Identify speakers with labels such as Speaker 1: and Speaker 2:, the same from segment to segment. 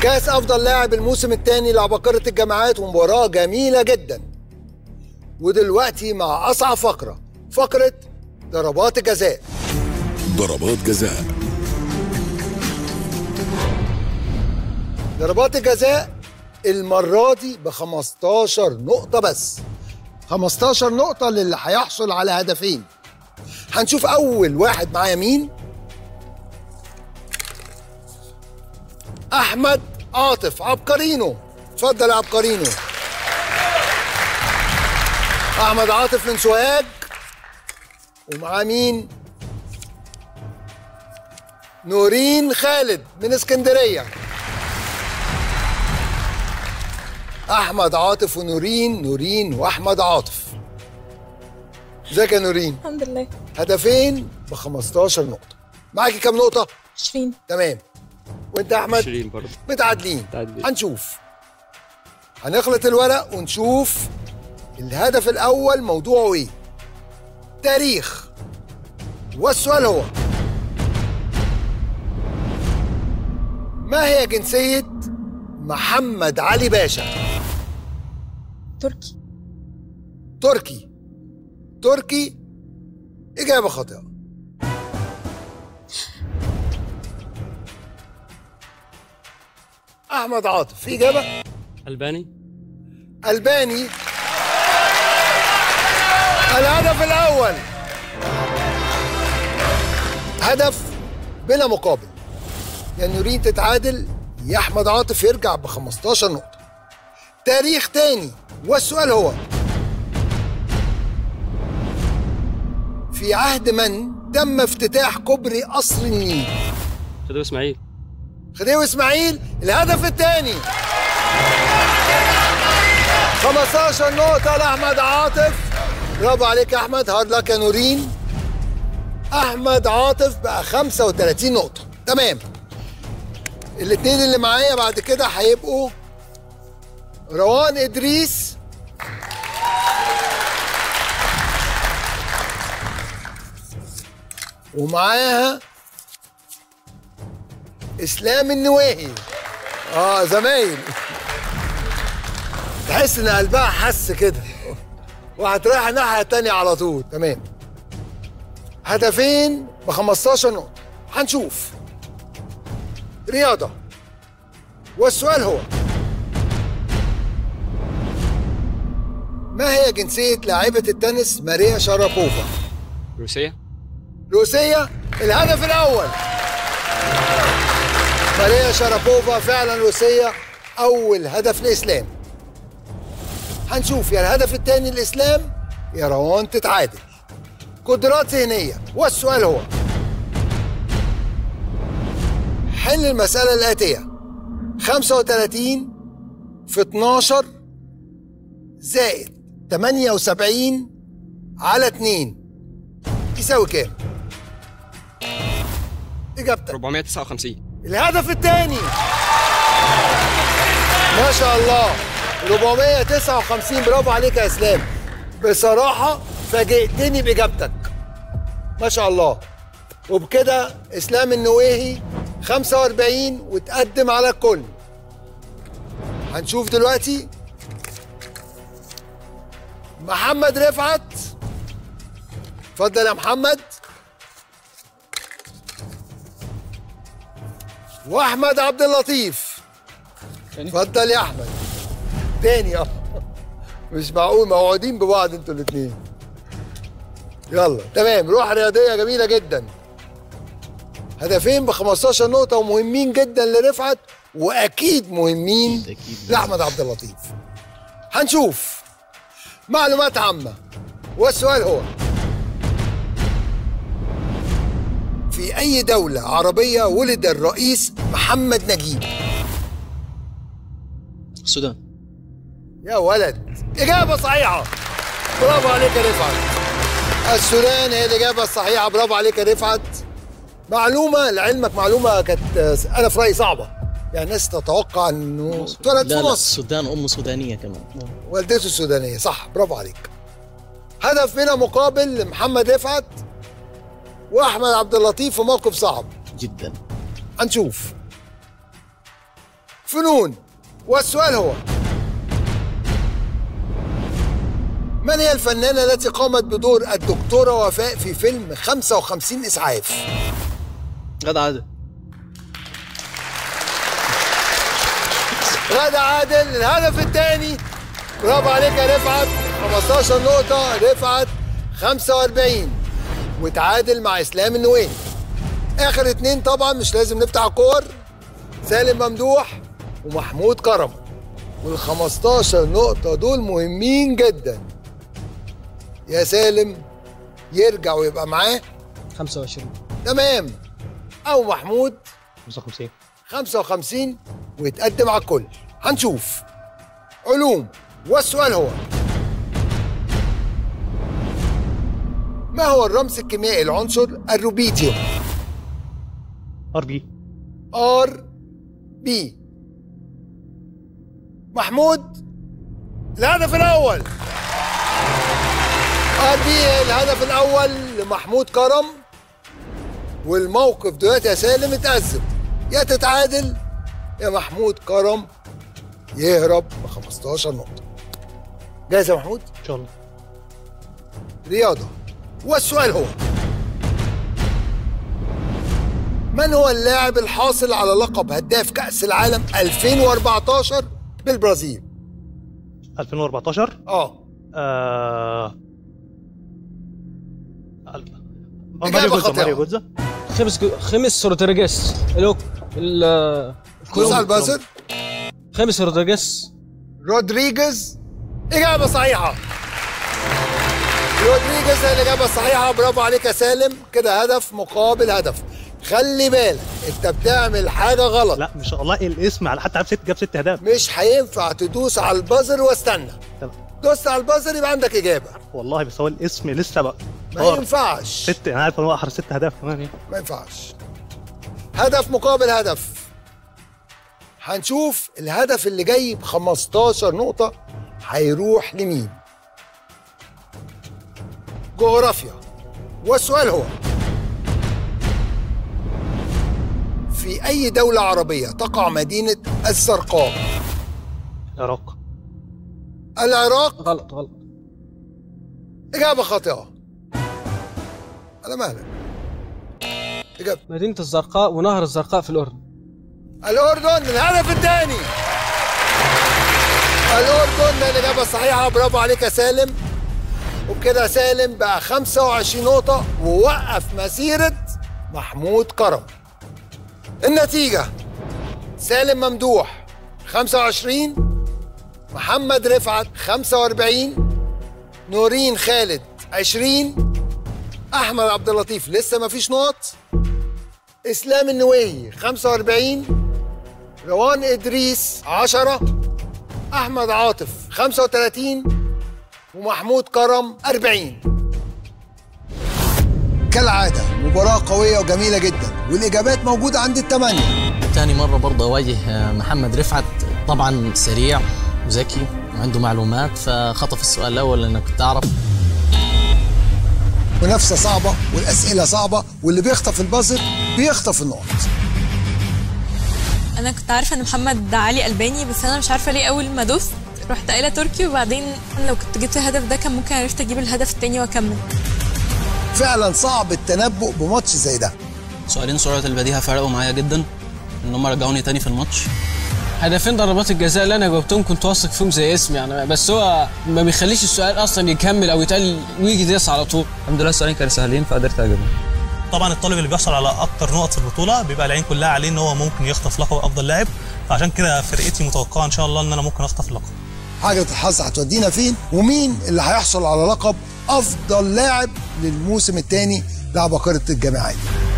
Speaker 1: كاس افضل لاعب الموسم الثاني لعباقرة الجامعات ومباراة جميلة جدا ودلوقتي مع اصعب فقرة فقرة ضربات الجزاء
Speaker 2: ضربات جزاء
Speaker 1: ضربات الجزاء المرة دي ب 15 نقطة بس 15 نقطة للي هيحصل على هدفين هنشوف أول واحد معايا مين أحمد عاطف عبقرينو اتفضل يا عبقرينو أحمد عاطف من سوهاج ومعاه مين نورين خالد من اسكندريه احمد عاطف ونورين نورين واحمد عاطف ازيك يا نورين
Speaker 3: الحمد لله
Speaker 1: هدفين ب 15 نقطه معاكي كام نقطه
Speaker 3: 20
Speaker 1: تمام وانت يا احمد
Speaker 4: 20 برضه
Speaker 1: متعادلين
Speaker 4: متعادلين.
Speaker 1: هنشوف هنخلط الورق ونشوف الهدف الاول موضوعه ايه تاريخ والسؤال هو ما هي جنسيه محمد علي باشا
Speaker 3: تركي
Speaker 1: تركي تركي إجابة خاطئة أحمد عاطف في إجابة
Speaker 4: الباني
Speaker 1: ألباني الهدف الأول هدف بلا مقابل يا نورين تتعادل يا أحمد عاطف يرجع ب 15 نقطة تاريخ تاني والسؤال هو في عهد من تم افتتاح كوبري قصر النيل
Speaker 4: خديوي اسماعيل
Speaker 1: خديوي اسماعيل الهدف الثاني 15 نقطة لأحمد عاطف برافو عليك يا أحمد هارد لك يا نورين أحمد عاطف بقى 35 نقطة تمام الاثنين اللي معايا بعد كده هيبقوا روان إدريس ومعاها اسلام النواهي اه زمايل تحس ان قلبها حس كده وهتروح الناحيه التانيه على طول تمام هدفين ب 15 نقطه هنشوف رياضه والسؤال هو ما هي جنسيه لاعبه التنس ماريا شارابوفا
Speaker 4: روسيا
Speaker 1: روسيا الهدف الاول ماريا شارابوفا فعلا روسية أول هدف الإسلام هنشوف يا الهدف الثاني الإسلام يا روان تتعادل قدرات ذهنية والسؤال هو حل المسألة الآتية 35 في 12 زائد 78 على 2 يساوي كام؟ إجابتك
Speaker 4: 459
Speaker 1: الهدف الثاني ما شاء الله 459 برافو عليك يا اسلام بصراحه فاجئتني باجابتك ما شاء الله وبكده اسلام النويهي 45 وتقدم على الكل هنشوف دلوقتي محمد رفعت اتفضل يا محمد واحمد عبد اللطيف اتفضل يا احمد تاني اه مش معقول موعودين ببعض انتوا الاثنين يلا تمام روح رياضيه جميله جدا هدفين ب 15 نقطه ومهمين جدا لرفعت واكيد مهمين
Speaker 5: أكيد.
Speaker 1: لاحمد عبد اللطيف هنشوف معلومات عامه والسؤال هو في أي دولة عربية ولد الرئيس محمد نجيب؟
Speaker 5: السودان
Speaker 1: يا ولد إجابة صحيحة برافو عليك يا رفعت السودان هي الإجابة الصحيحة برافو عليك يا رفعت معلومة لعلمك معلومة كانت أنا في رأيي صعبة يعني الناس تتوقع إنه اتولد
Speaker 5: لا
Speaker 1: في
Speaker 5: لا
Speaker 1: مصر
Speaker 5: السودان ام سودانيه كمان
Speaker 1: والدته السودانية صح برافو عليك هدف بلا مقابل لمحمد رفعت وأحمد عبد اللطيف في موقف صعب
Speaker 5: جدا
Speaker 1: هنشوف فنون والسؤال هو من هي الفنانة التي قامت بدور الدكتورة وفاء في فيلم 55 إسعاف؟
Speaker 4: غدا عادل
Speaker 1: غادة عادل الهدف الثاني برافو عليك يا رفعت 15 نقطة رفعت 45 وتعادل مع إسلام النويني آخر اتنين طبعا مش لازم نفتح كور سالم ممدوح ومحمود كرم وال 15 نقطة دول مهمين جدا يا سالم يرجع ويبقى معاه
Speaker 4: 25
Speaker 1: تمام أو محمود
Speaker 4: 55
Speaker 1: 55 ويتقدم على الكل هنشوف علوم والسؤال هو ما هو الرمز الكيميائي العنصر الروبيتيوم
Speaker 3: ار بي
Speaker 1: ار بي محمود الهدف الاول ار بي الهدف الاول لمحمود كرم والموقف دلوقتي يا سالم اتأزم يا تتعادل يا محمود كرم يهرب ب 15 نقطة جاهز يا محمود؟
Speaker 3: ان شاء الله
Speaker 1: رياضة والسؤال هو من هو اللاعب الحاصل على لقب هداف كأس العالم 2014 بالبرازيل؟
Speaker 3: 2014
Speaker 1: اه
Speaker 3: آه...
Speaker 1: إجابة
Speaker 3: ماريو جوزا
Speaker 1: خاطئة.
Speaker 3: ماريو جوزا
Speaker 4: خمس خمس رودريجيز الوك ال
Speaker 1: دوس على البازر
Speaker 4: خمس رودريجيز
Speaker 1: رودريجيز إجابة صحيحة رودريجيز هي الإجابة الصحيحة برافو عليك يا سالم كده هدف مقابل هدف خلي بالك أنت بتعمل حاجة غلط
Speaker 3: لا ما شاء الله الاسم على حتى عارف ست جاب ست اهداف
Speaker 1: مش هينفع تدوس على البازر واستنى
Speaker 3: تمام.
Speaker 1: دوست على البازر يبقى عندك إجابة
Speaker 3: والله بس هو الاسم لسه بقى
Speaker 1: ما
Speaker 3: طار.
Speaker 1: ينفعش
Speaker 3: ست انا عارف ان هو احرز ست اهداف كمان يعني
Speaker 1: ما ينفعش هدف مقابل هدف هنشوف الهدف اللي جاي ب 15 نقطة هيروح لمين جغرافيا والسؤال هو في أي دولة عربية تقع مدينة الزرقاء
Speaker 3: العراق
Speaker 1: العراق
Speaker 4: غلط غلط
Speaker 1: إجابة خاطئة على مهلك إجابة
Speaker 4: مدينة الزرقاء ونهر الزرقاء في الأردن
Speaker 1: الأردن الهدف الثاني الأردن ده الإجابة الصحيحة برافو عليك يا سالم وبكده سالم بقى 25 نقطة ووقف مسيرة محمود كرم النتيجة سالم ممدوح 25 محمد رفعت 45 نورين خالد 20 أحمد عبد اللطيف لسه ما فيش نقط اسلام النويهي 45 روان ادريس 10 احمد عاطف 35 ومحمود كرم 40 كالعادة مباراة قوية وجميلة جدا والإجابات موجودة عند الثمانية
Speaker 5: تاني مرة برضه أواجه محمد رفعت طبعا سريع وذكي وعنده معلومات فخطف السؤال الأول لأنه كنت أعرف
Speaker 1: منافسة صعبة والأسئلة صعبة واللي بيخطف البازر بيخطف النقط
Speaker 6: انا كنت عارفه ان محمد ده علي الباني بس انا مش عارفه ليه اول ما دوست رحت قايله تركي وبعدين لو كنت جبت الهدف ده كان ممكن عرفت اجيب الهدف التاني واكمل
Speaker 1: فعلا صعب التنبؤ بماتش زي ده
Speaker 5: سؤالين سرعة البديهة فرقوا معايا جدا إن هم رجعوني تاني في الماتش
Speaker 4: هدفين ضربات الجزاء اللي انا جاوبتهم كنت واثق فيهم زي اسمي يعني بس هو ما بيخليش السؤال اصلا يكمل او يتقال ويجي ديس على طول
Speaker 5: الحمد لله السؤالين كانوا سهلين فقدرت أجيبهم
Speaker 7: طبعا الطالب اللي بيحصل على اكتر نقط في البطوله بيبقى العين كلها عليه ان هو ممكن يخطف لقب افضل لاعب فعشان كده فرقتي متوقعه ان شاء الله ان انا ممكن اخطف اللقب
Speaker 1: حاجة الحظ هتودينا فين ومين اللي هيحصل على لقب أفضل لاعب للموسم الثاني لعباقرة الجامعات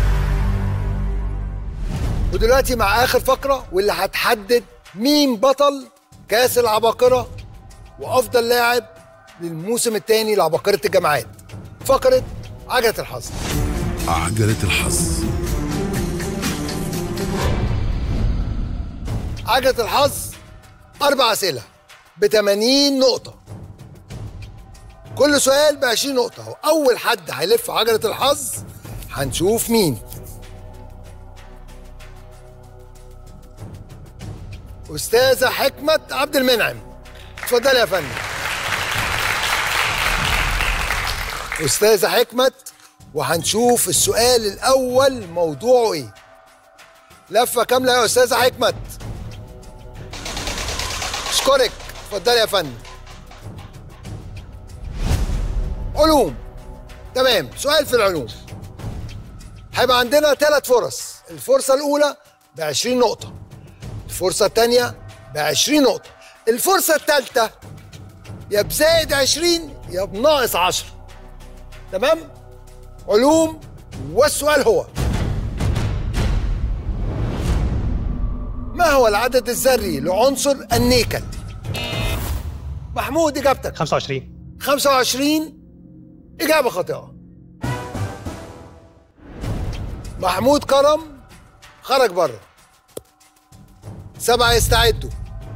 Speaker 1: ودلوقتي مع آخر فقرة واللي هتحدد مين بطل كأس العباقرة وأفضل لاعب للموسم الثاني لعباقرة الجامعات فقرة عجلة الحظ
Speaker 2: عجلة الحظ
Speaker 1: عجلة الحظ أربع أسئلة ب 80 نقطة كل سؤال ب 20 نقطة وأول حد هيلف عجلة الحظ هنشوف مين استاذه حكمه عبد المنعم اتفضلي يا فندم استاذه حكمه وهنشوف السؤال الاول موضوعه ايه لفه كامله يا استاذه حكمه اشكرك اتفضلي يا فندم علوم تمام سؤال في العلوم هيبقى عندنا ثلاث فرص الفرصة الأولى ب 20 نقطة الفرصة الثانية ب 20 نقطة الفرصة الثالثة يا بزائد 20 يا بناقص 10 تمام علوم والسؤال هو ما هو العدد الذري لعنصر النيكل محمود إجابتك
Speaker 3: 25
Speaker 1: 25 إجابة خاطئة محمود كرم خرج بره سبعة يستعدوا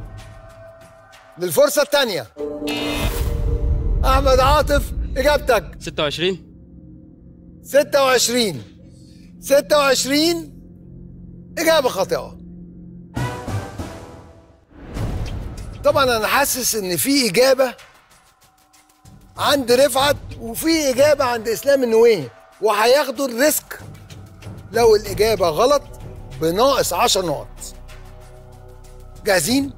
Speaker 1: للفرصة الثانية أحمد عاطف إجابتك
Speaker 4: 26
Speaker 1: 26 26 إجابة خاطئة طبعا أنا حاسس إن في إجابة عند رفعت وفي إجابة عند إسلام النويهي وهياخدوا الريسك لو الإجابة غلط بناقص 10 نقط جاهزين؟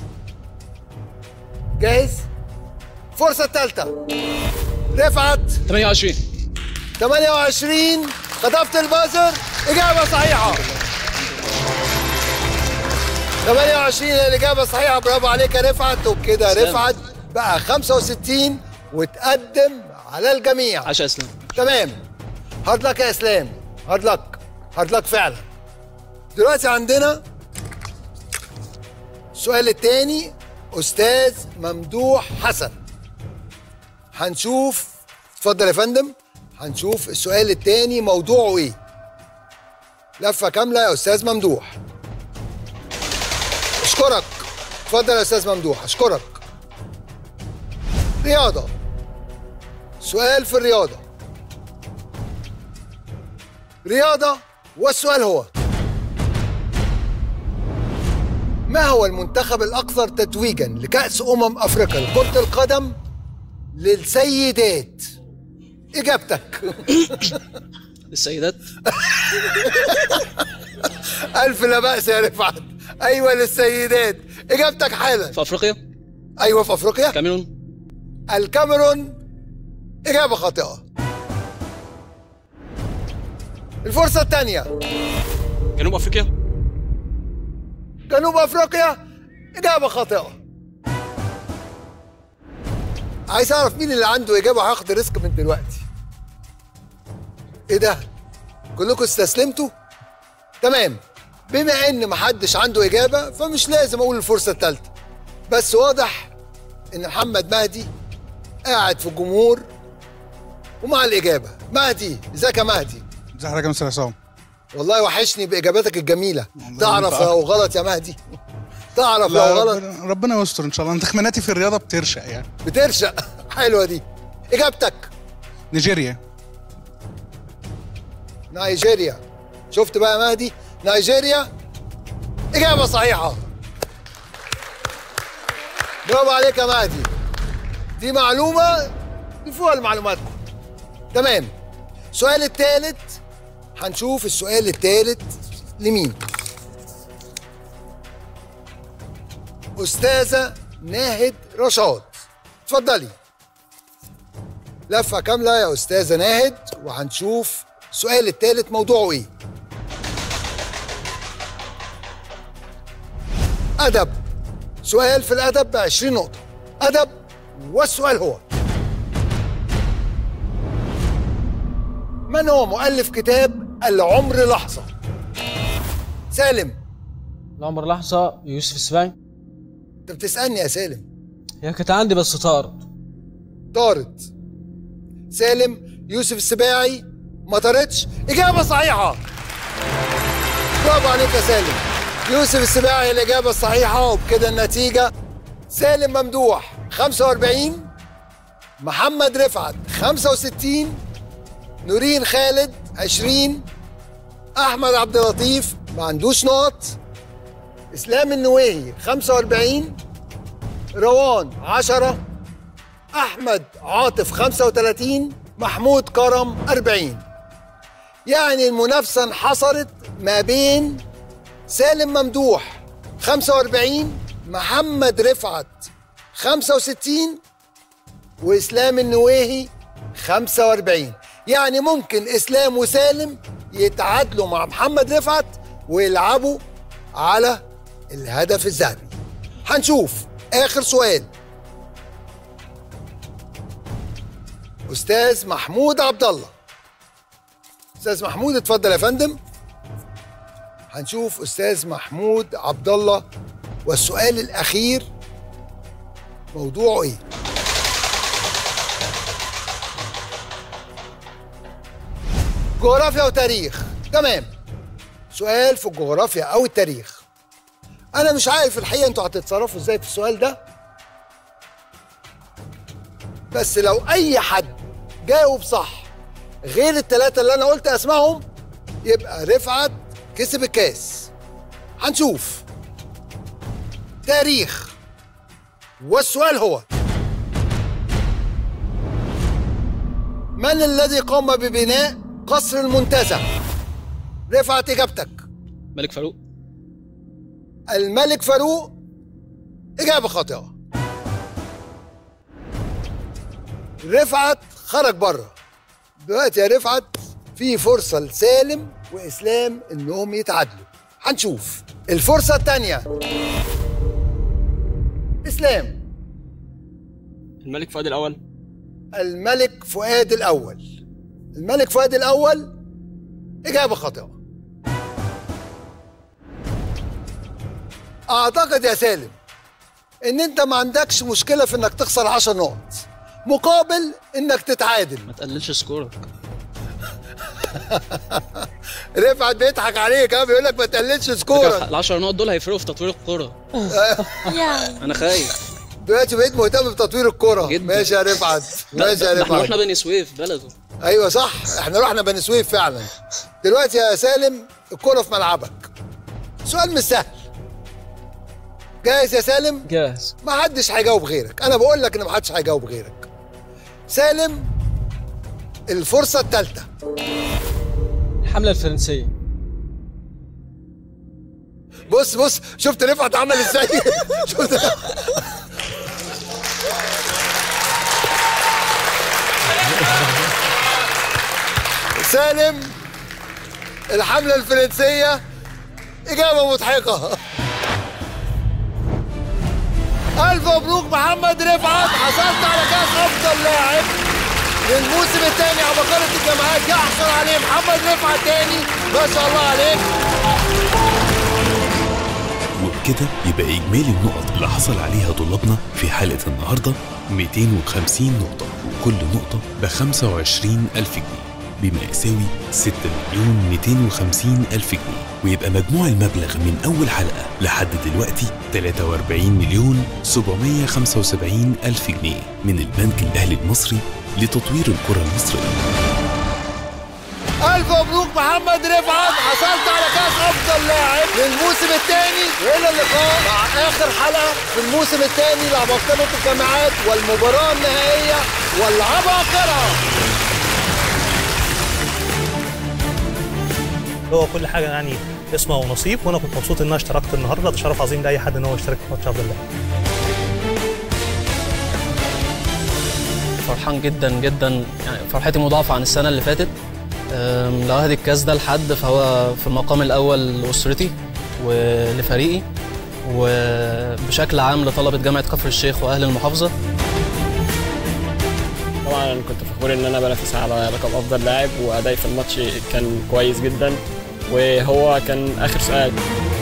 Speaker 1: جاهز؟ فرصة الثالثة رفعت
Speaker 4: 28
Speaker 1: 28 خطفت البازر إجابة صحيحة 28 هي الإجابة صحيحة برافو عليك يا رفعت وبكده رفعت بقى 65 وتقدم على الجميع
Speaker 4: عشا اسلام
Speaker 1: تمام هارد لك يا اسلام هارد لك هارد لك فعلا دلوقتي عندنا السؤال الثاني استاذ ممدوح حسن هنشوف اتفضل يا فندم هنشوف السؤال الثاني موضوعه ايه لفه كامله يا استاذ ممدوح اشكرك اتفضل يا استاذ ممدوح اشكرك رياضه سؤال في الرياضه رياضة والسؤال هو ما هو المنتخب الأكثر تتويجا لكأس أمم أفريقيا لكرة القدم للسيدات إجابتك
Speaker 4: السيدات
Speaker 1: ألف لا بأس يا رفعت أيوة للسيدات إجابتك حالا
Speaker 4: في افريقيا
Speaker 1: أيوة في أفريقيا
Speaker 4: كاميرون
Speaker 1: الكاميرون إجابة خاطئة الفرصة الثانية
Speaker 4: جنوب افريقيا
Speaker 1: جنوب افريقيا اجابه خاطئه عايز اعرف مين اللي عنده اجابه هاخد ريسك من دلوقتي ايه ده كلكم استسلمتوا تمام بما ان محدش عنده اجابه فمش لازم اقول الفرصه الثالثه بس واضح ان محمد مهدي قاعد في الجمهور ومع الاجابه مهدي ازيك يا مهدي
Speaker 8: ازي حضرتك يا مستر عصام
Speaker 1: والله وحشني باجاباتك الجميله تعرف
Speaker 8: ينفع.
Speaker 1: لو غلط يا مهدي تعرف لو
Speaker 8: لا
Speaker 1: غلط
Speaker 8: ربنا, ربنا يستر ان شاء الله أنا تخميناتي في الرياضه بترشق يعني
Speaker 1: بترشق حلوه دي اجابتك
Speaker 8: نيجيريا
Speaker 1: نيجيريا شفت بقى يا مهدي نيجيريا اجابه صحيحه برافو عليك يا مهدي دي معلومه ضيفوها لمعلوماتكم تمام السؤال الثالث هنشوف السؤال الثالث لمين استاذه ناهد رشاد اتفضلي لفه كامله يا استاذه ناهد وهنشوف السؤال الثالث موضوعه ايه ادب سؤال في الادب ب 20 نقطه ادب والسؤال هو من هو مؤلف كتاب العمر لحظه سالم
Speaker 4: العمر لحظه يوسف السباعي
Speaker 1: انت بتسالني يا سالم
Speaker 4: هي كانت عندي بس طارت
Speaker 1: طارت سالم يوسف السباعي ما طارتش اجابه صحيحه برافو عليك يا سالم يوسف السباعي الاجابه الصحيحه وبكده النتيجه سالم ممدوح 45 محمد رفعت 65 نورين خالد 20 احمد عبد اللطيف ما عندوش نقط اسلام النويهي 45 روان 10 احمد عاطف 35 محمود كرم 40 يعني المنافسه انحصرت ما بين سالم ممدوح 45 محمد رفعت 65 واسلام النويهي 45 يعني ممكن اسلام وسالم يتعادلوا مع محمد رفعت ويلعبوا على الهدف الذهبي هنشوف اخر سؤال استاذ محمود عبد الله استاذ محمود اتفضل يا فندم هنشوف استاذ محمود عبد الله والسؤال الاخير موضوعه ايه جغرافيا وتاريخ تمام سؤال في الجغرافيا او التاريخ انا مش عارف الحقيقه انتوا هتتصرفوا ازاي في السؤال ده بس لو اي حد جاوب صح غير الثلاثه اللي انا قلت اسمائهم يبقى رفعت كسب الكاس هنشوف تاريخ والسؤال هو من الذي قام ببناء قصر المنتزه رفعت اجابتك
Speaker 4: ملك فاروق
Speaker 1: الملك فاروق إجابة خاطئة رفعت خرج بره دلوقتي يا رفعت في فرصة لسالم وإسلام إنهم يتعادلوا هنشوف الفرصة الثانية إسلام
Speaker 4: الملك فؤاد الاول
Speaker 1: الملك فؤاد الأول الملك فؤاد الأول إجابة خاطئة أعتقد يا سالم إن أنت ما عندكش مشكلة في إنك تخسر 10 نقط مقابل إنك تتعادل
Speaker 4: ما تقللش سكورك
Speaker 1: رفعت بيضحك عليك ها بيقول لك ما تقللش سكورك
Speaker 4: ال 10 نقط دول هيفرقوا في تطوير الكوره
Speaker 6: يعني
Speaker 4: انا خايف
Speaker 1: دلوقتي بقيت مهتم بتطوير الكرة
Speaker 4: جدا.
Speaker 1: ماشي يا رفعت ماشي يا
Speaker 4: ده احنا
Speaker 1: رفعت
Speaker 4: رحنا بني سويف بلده
Speaker 1: ايوه صح احنا رحنا بني سويف فعلا دلوقتي يا سالم الكرة في ملعبك سؤال مش سهل جاهز يا سالم
Speaker 4: جاهز
Speaker 1: ما حدش هيجاوب غيرك انا بقول لك ان ما حدش هيجاوب غيرك سالم الفرصة الثالثة
Speaker 4: الحمله الفرنسيه
Speaker 1: بص بص شفت رفعت عمل ازاي شفت سالم الحملة الفرنسية إجابة مضحكة ألف مبروك محمد رفعت حصلت على كأس أفضل لاعب للموسم الثاني عبقرة الجامعات يحصل عليه محمد رفعت تاني ما شاء الله عليك
Speaker 2: وبكده يبقى إجمالي النقط اللي حصل عليها طلابنا في حلقة النهاردة 250 نقطة وكل نقطة ب 25 ألف جنيه بما يساوي 6 مليون 250 ألف جنيه ويبقى مجموع المبلغ من أول حلقة لحد دلوقتي 43 مليون 775 ألف جنيه من البنك الأهلي المصري لتطوير الكرة المصرية
Speaker 1: ألف مبروك محمد رفعت حصلت على كأس أفضل لاعب للموسم الثاني وإلى اللقاء مع آخر حلقة في الموسم الثاني لعباقرة الجامعات والمباراة النهائية والعباقرة
Speaker 7: هو كل حاجه يعني اسمها ونصيب وانا كنت مبسوط ان انا اشتركت النهارده ده شرف عظيم لاي حد ان هو يشترك في ماتش عبد الله
Speaker 5: فرحان جدا جدا يعني فرحتي مضاعفة عن السنة اللي فاتت أم، لو هدي الكاس ده لحد فهو في المقام الأول لأسرتي ولفريقي وبشكل عام لطلبة جامعة كفر الشيخ وأهل المحافظة
Speaker 9: طبعا انا كنت فخور ان انا بنافس على لقب افضل لاعب وادائي في الماتش كان كويس جدا وهو كان اخر سؤال